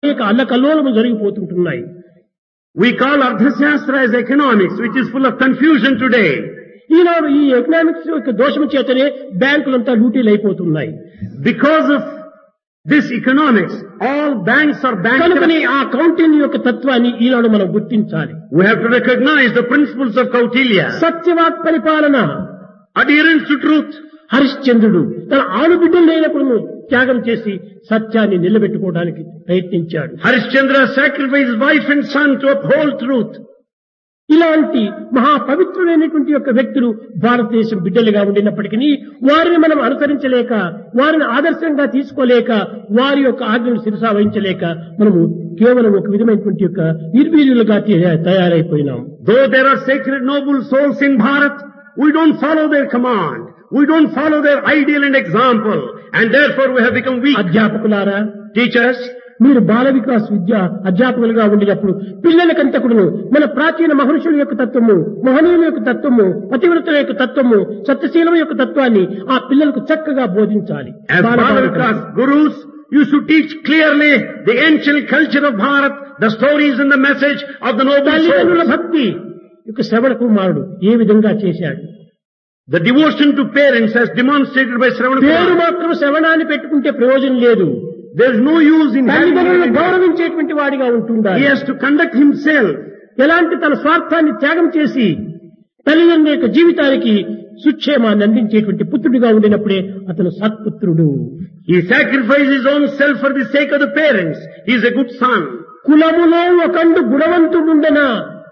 అనేక అల్లకల్లోలము జరిగిపోతుంటున్నాయి We call Ardhashastra as economics, which is full of confusion today. ఈనాడు ఈ economics యొక్క దోషం చేతనే బ్యాంకులంతా లూటీలు అయిపోతున్నాయి Because of this economics, all banks are కనుకని bankrupt. ఆ కౌంటింగ్ యొక్క తత్వాన్ని ఈనాడు మనం గుర్తించాలి We have to recognize the principles of Kautilya. సత్యవాక్ పరిపాలన Adherence to truth. హరిశ్చంద్రుడు తన ఆలుబిడ్డలు లేనప్పుడు త్యాగం చేసి సత్యాన్ని నిలబెట్టుకోవడానికి ప్రయత్నించాడు Harishchandra sacrificed wife and son to uphold truth. ఇలాంటి మహా పవిత్రులైనటువంటి యొక్క వ్యక్తులు భారతదేశం బిడ్డలుగా ఉండినప్పటికీ వారిని మనం అనుసరించలేక వారిని ఆదర్శంగా తీసుకోలేక వారి యొక్క ఆజ్ఞను శిరసా వహించలేక మనము కేవలం ఒక విధమైనటువంటి యొక్క నిర్వీర్యులుగా తయ- తయారైపోయినాం Though there are sacred noble souls in Bharat, we don't follow their command. We don't follow their ideal and example. And therefore we have become weak. అధ్యాపకులారా Teachers, మీరు బాల వికాస్ విద్య అధ్యాపకులుగా ఉండినప్పుడు పిల్లలకంతకుడును మన ప్రాచీన మహర్షుల యొక్క తత్వము మహనీయుల యొక్క తత్వము పతివ్రతుల యొక్క తత్వము సత్యశీలం యొక్క తత్వాన్ని ఆ పిల్లలకు చక్కగా బోధించాలి as బాల బాలికలకు. Bhagavatas gurus, you should teach clearly the ancient culture of Bharat, the stories and the message of the noble తల్లిదండ్రుల souls. భక్తి యొక్క శ్రవణ కుమారుడు ఏ విధంగా చేశాడు The devotion to parents as demonstrated by Sravana పేరు Kumar. మాత్రం శ్రవణాన్ని పెట్టుకుంటే ప్రయోజనం లేదు There is no use in having తల్లిదండ్రులను it. గౌరవించేటువంటి వాడిగా He ఉంటుండాలి has to conduct himself ఎలాంటి తన స్వార్థాన్ని త్యాగం చేసి తల్లిదండ్రుల యొక్క జీవితానికి సుక్షేమాన్ని అందించేటువంటి పుత్రుడిగా ఉండినప్పుడే అతను సత్పుత్రుడు He sacrificed his own self for the sake of the parents. He is a good son. కులములో ఒకండు గుణవంతుడుండెనా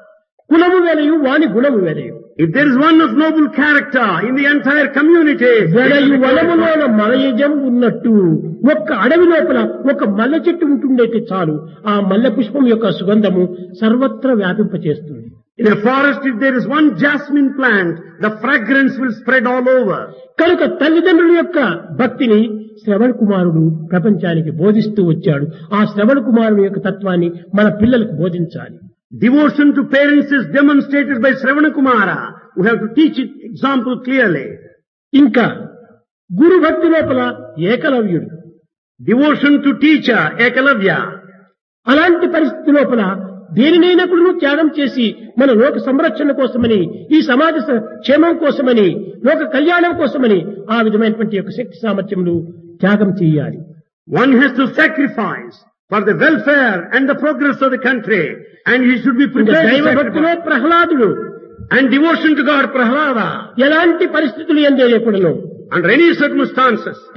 కులము వెలయు వాని గుణము వెలయు If there is one of noble character in the entire community, వెలయు వనములోన మలయజం ఉన్నట్టు ఒక్క అడవి లోపల ఒక మల్లె చెట్టు ఉంటుండేటి చాలు ఆ మల్లె పుష్పం యొక్క సుగంధము సర్వత్రా వ్యాపింపచేస్తుంది in a forest if there is one jasmine plant, the fragrance will spread all over. కనుక తల్లిదండ్రుల యొక్క భక్తిని శ్రవణ కుమారుడు ప్రపంచానికి బోధిస్తూ వచ్చాడు ఆ శ్రవణ కుమారుడు యొక్క తత్వాన్ని మన పిల్లలకు బోధించాలి Devotion to parents is demonstrated by Sravana Kumara. We have to teach it example clearly. ఇంకా గురు భక్తి లోపల ఏకలవ్యుడు Devotion to teacher, Ekalavya. అలాంటి పరిస్థితి లోపల దేనినైనప్పుడు త్యాగం చేసి మన లోక సంరక్షణ కోసమని ఈ సమాజ స- క్షేమం కోసమని లోక కళ్యాణం కోసమని ఆ విధమైనటువంటి యొక్క శక్తి సామర్థ్యములు త్యాగం చేయాలి One has to sacrifice for the welfare and the progress of the country. And he should be ఇంకా prepared to దైవ భక్తిలో sacrifice. ప్రహ్లాదుడు And devotion to God, Prahlada. ఎలాంటి పరిస్థితులు ఎందే లేకూడను Under any circumstances.